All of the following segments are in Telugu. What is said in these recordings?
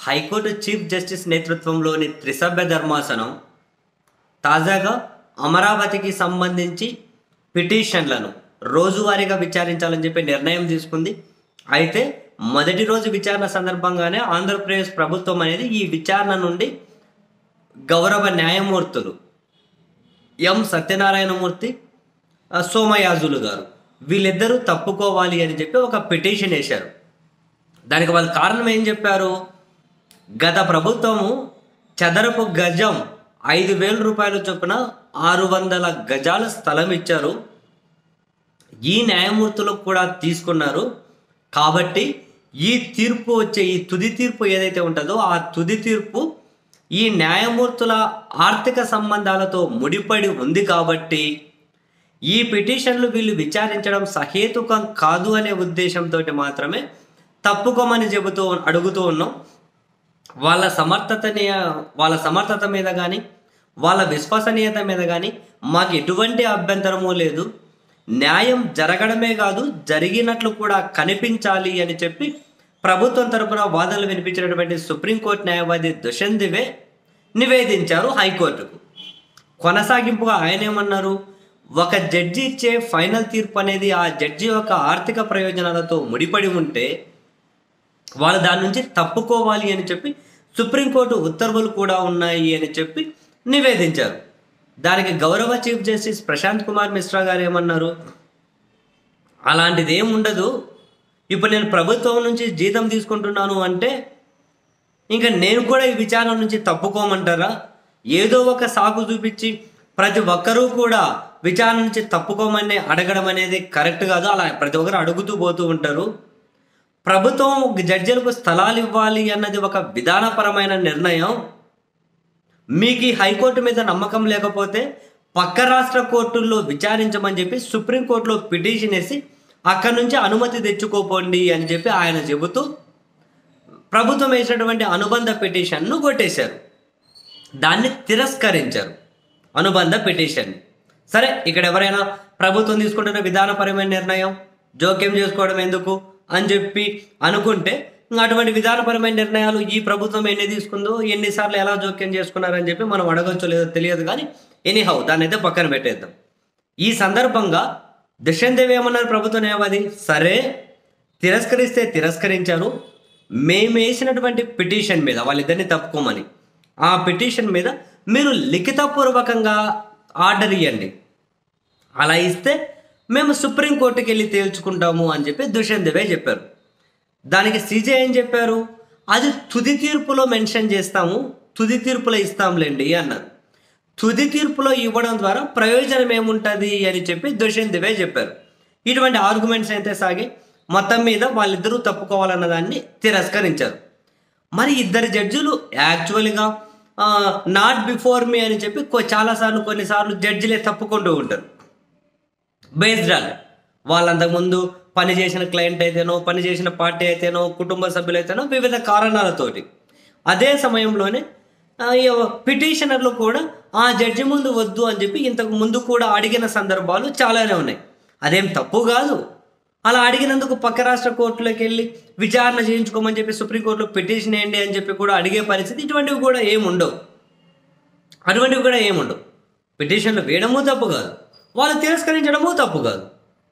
హైకోర్టు చీఫ్ జస్టిస్ నేతృత్వంలోని త్రిసభ్య ధర్మాసనం తాజాగా అమరావతికి సంబంధించి పిటిషన్లను రోజువారీగా విచారించాలని చెప్పి నిర్ణయం తీసుకుంది అయితే మొదటి రోజు విచారణ సందర్భంగానే ఆంధ్రప్రదేశ్ ప్రభుత్వం అనేది ఈ విచారణ నుండి గౌరవ న్యాయమూర్తులు ఎం సత్యనారాయణమూర్తి ఆ, సోమయాజులు గారు వీళ్ళిద్దరూ తప్పుకోవాలి అని చెప్పి ఒక పిటిషన్ వేశారు దానికి వాళ్ళ కారణం ఏం చెప్పారు గత ప్రభుత్వము చదరపు గజం ఐదు వేల రూపాయల చొప్పున ఆరు వందల గజాల స్థలం ఇచ్చారు ఈ న్యాయమూర్తులకు కూడా తీసుకున్నారు కాబట్టి ఈ తీర్పు వచ్చే ఈ తుది తీర్పు ఏదైతే ఉంటుందో ఆ తుది తీర్పు ఈ న్యాయమూర్తుల ఆర్థిక సంబంధాలతో ముడిపడి ఉంది కాబట్టి ఈ పిటిషన్లు వీళ్ళు విచారించడం సహేతుకం కాదు అనే ఉద్దేశంతో మాత్రమే తప్పుకోమని చెబుతూ అడుగుతూ ఉన్నాం వాళ్ళ సమర్థతని వాళ్ళ సమర్థత మీద కానీ వాళ్ళ విశ్వసనీయత మీద కానీ మాకు ఎటువంటి అభ్యంతరము లేదు న్యాయం జరగడమే కాదు జరిగినట్లు కూడా కనిపించాలి అని చెప్పి ప్రభుత్వం తరపున వాదనలు వినిపించినటువంటి సుప్రీంకోర్టు న్యాయవాది దుష్యంత్ దివే నివేదించారు హైకోర్టుకు కొనసాగింపుగా ఆయన ఏమన్నారు ఒక జడ్జి ఇచ్చే ఫైనల్ తీర్పు అనేది ఆ జడ్జి యొక్క ఆర్థిక ప్రయోజనాలతో ముడిపడి ఉంటే వాళ్ళు దాని నుంచి తప్పుకోవాలి అని చెప్పి సుప్రీంకోర్టు ఉత్తర్వులు కూడా ఉన్నాయి అని చెప్పి నివేదించారు దానికి గౌరవ చీఫ్ జస్టిస్ ప్రశాంత్ కుమార్ మిశ్రా గారు ఏమన్నారు అలాంటిది ఏం ఉండదు ఇప్పుడు నేను ప్రభుత్వం నుంచి జీతం తీసుకుంటున్నాను అంటే ఇంకా నేను కూడా ఈ విచారణ నుంచి తప్పుకోమంటారా ఏదో ఒక సాకు చూపించి ప్రతి ఒక్కరూ కూడా విచారణ నుంచి తప్పుకోమని అడగడం అనేది కరెక్ట్ కాదు అలా ప్రతి ఒక్కరు అడుగుతూ పోతూ ఉంటారు ప్రభుత్వం జడ్జిలకు స్థలాలు ఇవ్వాలి అన్నది ఒక విధానపరమైన నిర్ణయం మీకు ఈ హైకోర్టు మీద నమ్మకం లేకపోతే పక్క రాష్ట్ర కోర్టుల్లో విచారించమని చెప్పి సుప్రీంకోర్టులో పిటిషన్ వేసి అక్కడి నుంచి అనుమతి తెచ్చుకోపోండి అని చెప్పి ఆయన చెబుతూ ప్రభుత్వం వేసినటువంటి అనుబంధ పిటిషన్ను కొట్టేశారు దాన్ని తిరస్కరించారు అనుబంధ పిటిషన్ సరే ఇక్కడ ఎవరైనా ప్రభుత్వం తీసుకుంటున్న విధానపరమైన నిర్ణయం జోక్యం చేసుకోవడం ఎందుకు అని చెప్పి అనుకుంటే ఇంకా అటువంటి విధానపరమైన నిర్ణయాలు ఈ ప్రభుత్వం ఎన్ని తీసుకుందో ఎన్నిసార్లు ఎలా జోక్యం చేసుకున్నారని చెప్పి మనం అడగచ్చో లేదో తెలియదు కానీ ఎనీహౌ దాన్ని అయితే పక్కన పెట్టేద్దాం ఈ సందర్భంగా దుష్యంత్ దేవ్ ఏమన్నారు ప్రభుత్వ న్యాయవాది సరే తిరస్కరిస్తే తిరస్కరించారు మేము వేసినటువంటి పిటిషన్ మీద వాళ్ళిద్దరిని తప్పుకోమని ఆ పిటిషన్ మీద మీరు లిఖితపూర్వకంగా ఆర్డర్ ఇవ్వండి అలా ఇస్తే మేము సుప్రీంకోర్టుకి వెళ్ళి తేల్చుకుంటాము అని చెప్పి దుష్యంత్ దేవే చెప్పారు దానికి సీజే ఏం చెప్పారు అది తుది తీర్పులో మెన్షన్ చేస్తాము తుది తీర్పులో ఇస్తాంలేండి అన్నారు తుది తీర్పులో ఇవ్వడం ద్వారా ప్రయోజనం ఏముంటుంది అని చెప్పి దుష్యంత్ దివే చెప్పారు ఇటువంటి ఆర్గ్యుమెంట్స్ అయితే సాగి మొత్తం మీద వాళ్ళిద్దరూ తప్పుకోవాలన్న దాన్ని తిరస్కరించారు మరి ఇద్దరు జడ్జిలు యాక్చువల్గా నాట్ బిఫోర్ మీ అని చెప్పి కొ- చాలాసార్లు కొన్నిసార్లు జడ్జిలే తప్పుకుంటూ ఉంటారు బేస్డ్ ఆన్ వాళ్ళంతకుముందు పని చేసిన క్లయింట్ అయితేనో పని చేసిన పార్టీ అయితేనో కుటుంబ సభ్యులు అయితేనో వివిధ కారణాలతోటి అదే సమయంలోనే ఆ, ఈ పిటిషనర్లు కూడా ఆ జడ్జి ముందు వద్దు అని చెప్పి ఇంతకు ముందు కూడా అడిగిన సందర్భాలు చాలానే ఉన్నాయి అదేం తప్పు కాదు అలా అడిగినందుకు పక్క రాష్ట్ర కోర్టులోకి వెళ్ళి విచారణ చేయించుకోమని చెప్పి సుప్రీంకోర్టులో పిటిషన్ వేయండి అని చెప్పి కూడా అడిగే పరిస్థితి ఇటువంటివి కూడా ఏమి ఉండవు అటువంటివి కూడా ఏముండవు పిటిషన్లు వేయడము తప్పు కాదు వాళ్ళు తిరస్కరించడము తప్పు కాదు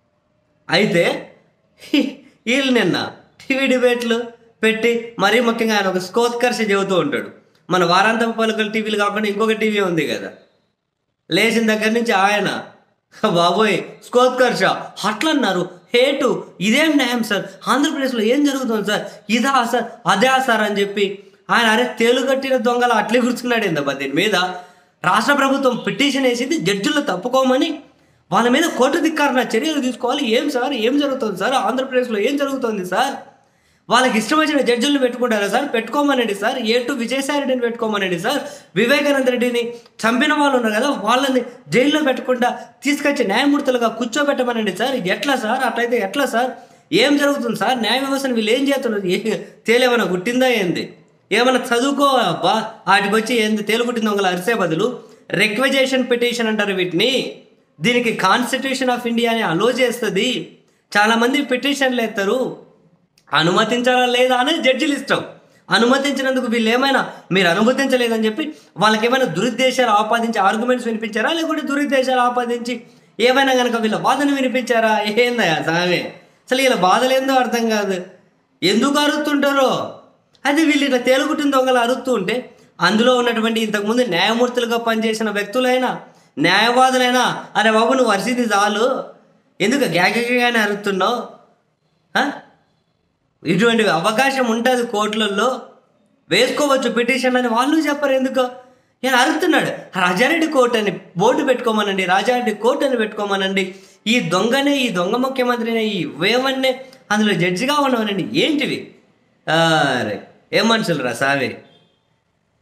అయితే హి- వీళ్ళు నిన్న టీవీ డిబేట్లు పెట్టి మరీ ముఖ్యంగా ఆయన ఒక స్కోత్కర్ష చెబుతూ ఉంటాడు మన వారాంత పలుకల టీవీలు కాకుండా ఇంకొక టీవీ ఉంది కదా లేచిన దగ్గర నుంచి ఆయన బాబోయ్ స్కోత్కర్ష అట్లన్నారు హేటు ఇదేం న్యాయం సార్ ఆంధ్రప్రదేశ్లో ఏం జరుగుతుంది సార్ ఇదా సార్ అదే సార్ అని చెప్పి ఆయన అరే తేలుగట్టిన దొంగలు అట్లే కూర్చున్నాడు ఏందబ్బా దీని మీద రాష్ట్ర ప్రభుత్వం పిటిషన్ వేసింది జడ్జిలు తప్పుకోమని వాళ్ళ మీద కోర్టు ధిక్కారణ చర్యలు తీసుకోవాలి ఏం సార్ ఏం జరుగుతుంది సార్ ఆంధ్రప్రదేశ్లో ఏం జరుగుతుంది సార్ వాళ్ళకి ఇష్టం వచ్చిన జడ్జిలను పెట్టుకుంటారా సార్ పెట్టుకోమనండి సార్ ఏ టు విజయసాయి రెడ్డిని పెట్టుకోమనండి సార్ వివేకానంద రెడ్డిని చంపిన వాళ్ళు ఉన్నారు కదా వాళ్ళని జైల్లో పెట్టకుండా తీసుకొచ్చి న్యాయమూర్తులుగా కూర్చోబెట్టమనండి సార్ ఎట్లా సార్ అట్లయితే ఎట్లా సార్ ఏం జరుగుతుంది సార్ న్యాయ వ్యవస్థను వీళ్ళు ఏం చేస్తున్నారు ఏ తేలేమన్నా గుట్టిందా ఏంది ఏమన్నా చదువుకో అబ్బా వాటికి వచ్చి ఏంది తేలుగుట్టిన దొంగలు అరిసే బదులు రిక్వెజేషన్ పిటిషన్ అంటారు వీటిని దీనికి కాన్స్టిట్యూషన్ ఆఫ్ ఇండియా అని అలో చేస్తుంది చాలామంది పిటిషన్లు ఎత్తారు అనుమతించాలా లేదా అనేది జడ్జిలు ఇష్టం అనుమతించినందుకు వీళ్ళు ఏమైనా మీరు అనుమతించలేదని చెప్పి వాళ్ళకి ఏమైనా దురుద్దేశాలు ఆపాదించి ఆర్గ్యుమెంట్స్ వినిపించారా లేకుంటే దురుద్దేశాలు ఆపాదించి ఏమైనా కనుక వీళ్ళ బాధను వినిపించారా ఏందయ్యా సామె అసలు వీళ్ళ బాధలు ఏందో అర్థం కాదు ఎందుకు అరుస్తుంటారో అది వీళ్ళు ఇట్లా తేలుగుట్టిన దొంగలు అరుస్తూ ఉంటే అందులో ఉన్నటువంటి ఇంతకుముందు న్యాయమూర్తులుగా పనిచేసిన వ్యక్తులైనా న్యాయవాదులైనా అరే బాబు నువ్వు వర్షిది చాలు ఎందుకు గ్యాగగానే అరుస్తున్నావు ఆ? ఇటువంటి అవకాశం ఉంటుంది కోర్టులలో వేసుకోవచ్చు పిటిషన్ అని వాళ్ళు చెప్పరు ఎందుకో నేను అరుతున్నాడు రాజారెడ్డి కోర్టు అని బోర్డు పెట్టుకోమనండి రాజారెడ్డి కోర్టు అని పెట్టుకోమనండి ఈ దొంగనే ఈ దొంగ ముఖ్యమంత్రినే ఈ వేవన్నే అందులో జడ్జిగా ఉండమనండి ఏంటివి అరే ఏం మనుషులు రా సావే